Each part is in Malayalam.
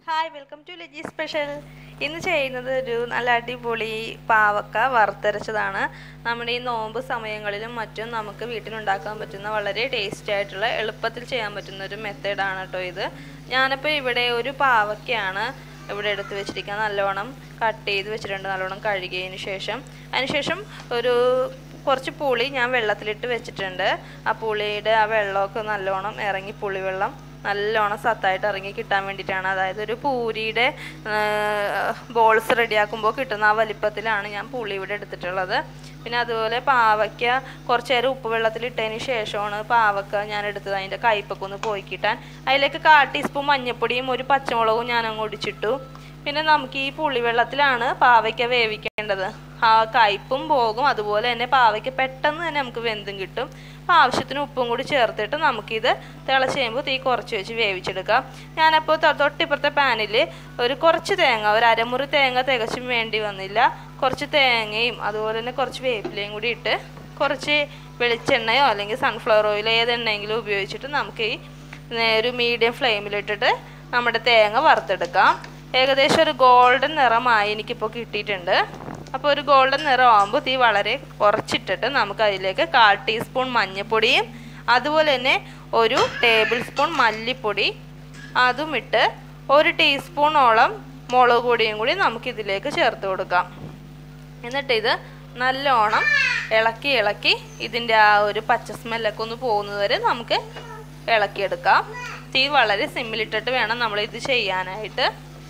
ഹായ് വെൽക്കം ടു ലജി സ്പെഷ്യൽ ഇന്ന് ചെയ്യുന്നത് ഒരു നല്ല അടിപൊളി പാവക്ക വറുത്തരച്ചതാണ് നമ്മുടെ ഈ നോമ്പ് സമയങ്ങളിലും മറ്റും നമുക്ക് വീട്ടിലുണ്ടാക്കാൻ പറ്റുന്ന വളരെ ടേസ്റ്റി ആയിട്ടുള്ള എളുപ്പത്തിൽ ചെയ്യാൻ പറ്റുന്ന ഒരു മെത്തേഡാണ് കേട്ടോ ഇത് ഞാനിപ്പോൾ ഇവിടെ ഒരു പാവക്കയാണ് ഇവിടെ എടുത്ത് വെച്ചിരിക്കുക നല്ലോണം കട്ട് ചെയ്ത് വെച്ചിട്ടുണ്ട് നല്ലോണം കഴുകിയതിന് ശേഷം അതിനുശേഷം ഒരു കുറച്ച് പുളി ഞാൻ വെള്ളത്തിലിട്ട് വെച്ചിട്ടുണ്ട് ആ പുളിയുടെ ആ വെള്ളമൊക്കെ നല്ലോണം ഇറങ്ങി പുളിവെള്ളം നല്ലോണം സത്തായിട്ട് ഇറങ്ങി കിട്ടാൻ വേണ്ടിയിട്ടാണ് അതായത് ഒരു പൂരിയുടെ ബോൾസ് റെഡിയാക്കുമ്പോൾ കിട്ടുന്ന ആ വലിപ്പത്തിലാണ് ഞാൻ പുളി ഇവിടെ എടുത്തിട്ടുള്ളത് പിന്നെ അതുപോലെ പാവയ്ക്ക കുറച്ച് നേരം ഉപ്പ് വെള്ളത്തിലിട്ടതിന് ശേഷമാണ് പാവക്ക ഞാൻ എടുത്തത് അതിൻ്റെ കയ്പ്പൊക്കെ ഒന്ന് പോയി കിട്ടാൻ അതിലേക്ക് കാൽ ടീസ്പൂൺ മഞ്ഞൾപ്പൊടിയും ഒരു പച്ചമുളകും ഞാൻ അങ്ങ് ഒടിച്ചിട്ടു പിന്നെ നമുക്ക് ഈ പുളിവെള്ളത്തിലാണ് പാവയ്ക്ക വേവിക്കേണ്ടത് ആ കയ്പും പോകും അതുപോലെ തന്നെ പാവയ്ക്ക പെട്ടെന്ന് തന്നെ നമുക്ക് വെന്തും കിട്ടും അപ്പോൾ ആവശ്യത്തിന് ഉപ്പും കൂടി ചേർത്തിട്ട് നമുക്കിത് തിളച്ച് കഴിയുമ്പോൾ തീ കുറച്ച് വെച്ച് വേവിച്ചെടുക്കാം ഞാനപ്പോൾ തൊട്ടിപ്പുറത്തെ പാനിൽ ഒരു കുറച്ച് തേങ്ങ ഒരു അരമുറി തേങ്ങ തികച്ചും വേണ്ടി വന്നില്ല കുറച്ച് തേങ്ങയും അതുപോലെ തന്നെ കുറച്ച് വേപ്പിലയും കൂടി ഇട്ട് കുറച്ച് വെളിച്ചെണ്ണയോ അല്ലെങ്കിൽ സൺഫ്ലവർ ഓയിലോ ഏതെണ്ണെങ്കിലും ഉപയോഗിച്ചിട്ട് നമുക്ക് ഈ ഒരു മീഡിയം ഫ്ലെയിമിലിട്ടിട്ട് നമ്മുടെ തേങ്ങ വറുത്തെടുക്കാം ഏകദേശം ഒരു ഗോൾഡൻ നിറമായി എനിക്കിപ്പോൾ കിട്ടിയിട്ടുണ്ട് അപ്പോൾ ഒരു ഗോൾഡൻ നിറമാകുമ്പോൾ തീ വളരെ കുറച്ചിട്ടിട്ട് നമുക്ക് അതിലേക്ക് കാൽ ടീസ്പൂൺ മഞ്ഞൾപ്പൊടിയും അതുപോലെ തന്നെ ഒരു ടേബിൾ സ്പൂൺ മല്ലിപ്പൊടി അതും ഇട്ട് ഒരു ടീസ്പൂണോളം മുളക് പൊടിയും കൂടി നമുക്കിതിലേക്ക് ചേർത്ത് കൊടുക്കാം എന്നിട്ട് ഇത് നല്ലോണം ഇളക്കി ഇളക്കി ഇതിൻ്റെ ആ ഒരു പച്ച സ്മെല്ലൊക്കെ ഒന്ന് പോകുന്നത് വരെ നമുക്ക് ഇളക്കിയെടുക്കാം തീ വളരെ സിമ്മിലിട്ടിട്ട് വേണം നമ്മൾ ഇത് ചെയ്യാനായിട്ട്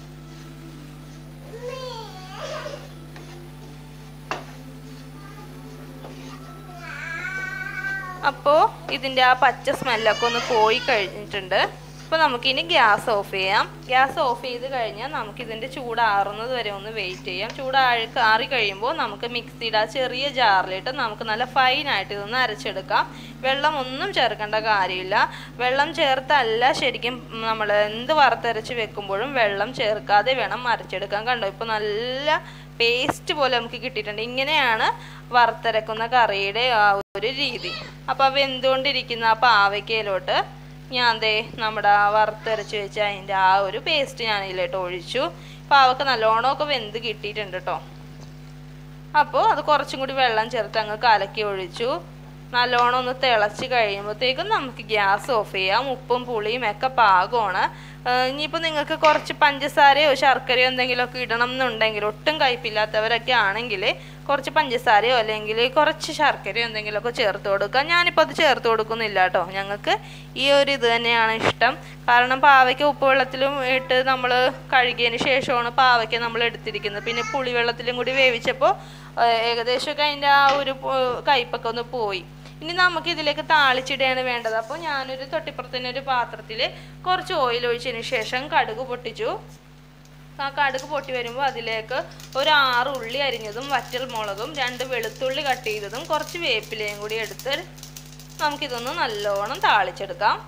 അപ്പോൾ ഇതിൻ്റെ ആ പച്ച സ്മെല്ലൊക്കെ ഒന്ന് പോയി കഴിഞ്ഞിട്ടുണ്ട് അപ്പോൾ നമുക്കിനി ഗ്യാസ് ഓഫ് ചെയ്യാം ഗ്യാസ് ഓഫ് ചെയ്ത് കഴിഞ്ഞാൽ നമുക്കിതിൻ്റെ ചൂടാറുന്നത് വരെ ഒന്ന് വെയിറ്റ് ചെയ്യാം ചൂടാറി ആറി കഴിയുമ്പോൾ നമുക്ക് മിക്സിയുടെ ആ ചെറിയ ജാറിലിട്ട് നമുക്ക് നല്ല ഫൈനായിട്ട് ഇതൊന്ന് അരച്ചെടുക്കാം വെള്ളം ഒന്നും ചേർക്കേണ്ട കാര്യമില്ല വെള്ളം ചേർത്തല്ല ശരിക്കും നമ്മൾ എന്ത് വറുത്തരച്ച് വെക്കുമ്പോഴും വെള്ളം ചേർക്കാതെ വേണം അരച്ചെടുക്കാൻ കണ്ടോ ഇപ്പോൾ നല്ല പേസ്റ്റ് പോലെ നമുക്ക് കിട്ടിയിട്ടുണ്ട് ഇങ്ങനെയാണ് വറുത്തരക്കുന്ന കറിയുടെ ആ ഒരു രീതി അപ്പോൾ വെന്തുകൊണ്ടിരിക്കുന്ന ആ പാവയ്ക്കയിലോട്ട് ഞാൻ ദേ നമ്മുടെ ആ വറുത്തരച്ച് വെച്ച അതിൻ്റെ ആ ഒരു പേസ്റ്റ് ഞാൻ ഇതിലോട്ട് ഒഴിച്ചു പാവക്ക നല്ലോണമൊക്കെ വെന്ത് കിട്ടിയിട്ടുണ്ട് കേട്ടോ അപ്പോൾ അത് കുറച്ചും കൂടി വെള്ളം ചേർത്ത് അങ്ങ് കലക്കി ഒഴിച്ചു നല്ലോണം ഒന്ന് തിളച്ച് കഴിയുമ്പോഴത്തേക്കും നമുക്ക് ഗ്യാസ് ഓഫ് ചെയ്യാം ഉപ്പും പുളിയും ഒക്കെ പാകമാണ് ഇനിയിപ്പോൾ നിങ്ങൾക്ക് കുറച്ച് പഞ്ചസാരയോ ശർക്കരയോ എന്തെങ്കിലുമൊക്കെ ഇടണം എന്നുണ്ടെങ്കിൽ ഒട്ടും കയ്പില്ലാത്തവരൊക്കെ ആണെങ്കിൽ കുറച്ച് പഞ്ചസാരയോ അല്ലെങ്കിൽ കുറച്ച് ശർക്കരയോ എന്തെങ്കിലുമൊക്കെ ചേർത്ത് കൊടുക്കുക ഞാനിപ്പോൾ അത് ചേർത്ത് കൊടുക്കുന്നില്ല കേട്ടോ ഞങ്ങൾക്ക് ഈ ഒരു ഇത് തന്നെയാണ് ഇഷ്ടം കാരണം പാവയ്ക്ക ഉപ്പ് വെള്ളത്തിലും ഇട്ട് നമ്മൾ കഴുകിയതിന് ശേഷമാണ് പാവയ്ക്ക നമ്മൾ എടുത്തിരിക്കുന്നത് പിന്നെ പുളിവെള്ളത്തിലും കൂടി വേവിച്ചപ്പോൾ ഏകദേശമൊക്കെ അതിൻ്റെ ആ ഒരു കയ്പൊക്കെ ഒന്ന് പോയി ഇനി നമുക്ക് ഇതിലേക്ക് താളിച്ചിടുകയാണ് വേണ്ടത് അപ്പോൾ ഞാനൊരു തൊട്ടിപ്പുറത്തിന് ഒരു പാത്രത്തിൽ കുറച്ച് ഓയിൽ ഒഴിച്ചതിന് ശേഷം കടുക് പൊട്ടിച്ചു ആ കടുക് പൊട്ടി വരുമ്പോൾ അതിലേക്ക് ഒരു ആറ് ഉള്ളി അരിഞ്ഞതും വറ്റൽ മുളകും രണ്ട് വെളുത്തുള്ളി കട്ട് ചെയ്തതും കുറച്ച് വേപ്പിലയും കൂടി എടുത്ത് നമുക്കിതൊന്ന് നല്ലോണം താളിച്ചെടുക്കാം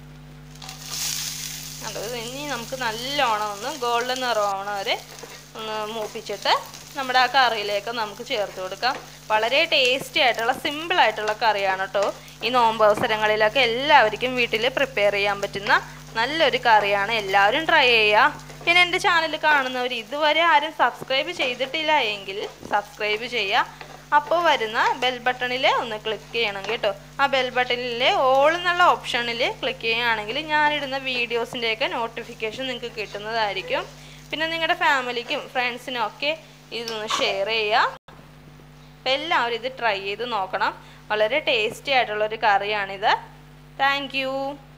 അത് ഇനി നമുക്ക് നല്ലോണം ഒന്ന് ഗോൾഡൻ നിറമാവണ വരെ ഒന്ന് മൂപ്പിച്ചിട്ട് നമ്മുടെ ആ കറിയിലേക്ക് നമുക്ക് ചേർത്ത് കൊടുക്കാം വളരെ ടേസ്റ്റി ആയിട്ടുള്ള സിമ്പിൾ ആയിട്ടുള്ള കറിയാണ് കേട്ടോ ഈ നോമ്പ് അവസരങ്ങളിലൊക്കെ എല്ലാവർക്കും വീട്ടിൽ പ്രിപ്പയർ ചെയ്യാൻ പറ്റുന്ന നല്ലൊരു കറിയാണ് എല്ലാവരും ട്രൈ ചെയ്യുക പിന്നെ എൻ്റെ ചാനൽ കാണുന്നവർ ഇതുവരെ ആരും സബ്സ്ക്രൈബ് ചെയ്തിട്ടില്ല എങ്കിൽ സബ്സ്ക്രൈബ് ചെയ്യുക അപ്പോൾ വരുന്ന ബെൽ ബട്ടണിൽ ഒന്ന് ക്ലിക്ക് ചെയ്യണം കേട്ടോ ആ ബെൽ ബട്ടണിലെ ഓൾ എന്നുള്ള ഓപ്ഷനിൽ ക്ലിക്ക് ചെയ്യുകയാണെങ്കിൽ ഞാനിടുന്ന വീഡിയോസിൻ്റെയൊക്കെ നോട്ടിഫിക്കേഷൻ നിങ്ങൾക്ക് കിട്ടുന്നതായിരിക്കും പിന്നെ നിങ്ങളുടെ ഫാമിലിക്കും ഫ്രണ്ട്സിനും ഒക്കെ ഇതൊന്ന് ഷെയർ ചെയ്യുക അപ്പോൾ എല്ലാവരും ഇത് ട്രൈ ചെയ്ത് നോക്കണം വളരെ ടേസ്റ്റി ആയിട്ടുള്ളൊരു കറിയാണിത് താങ്ക്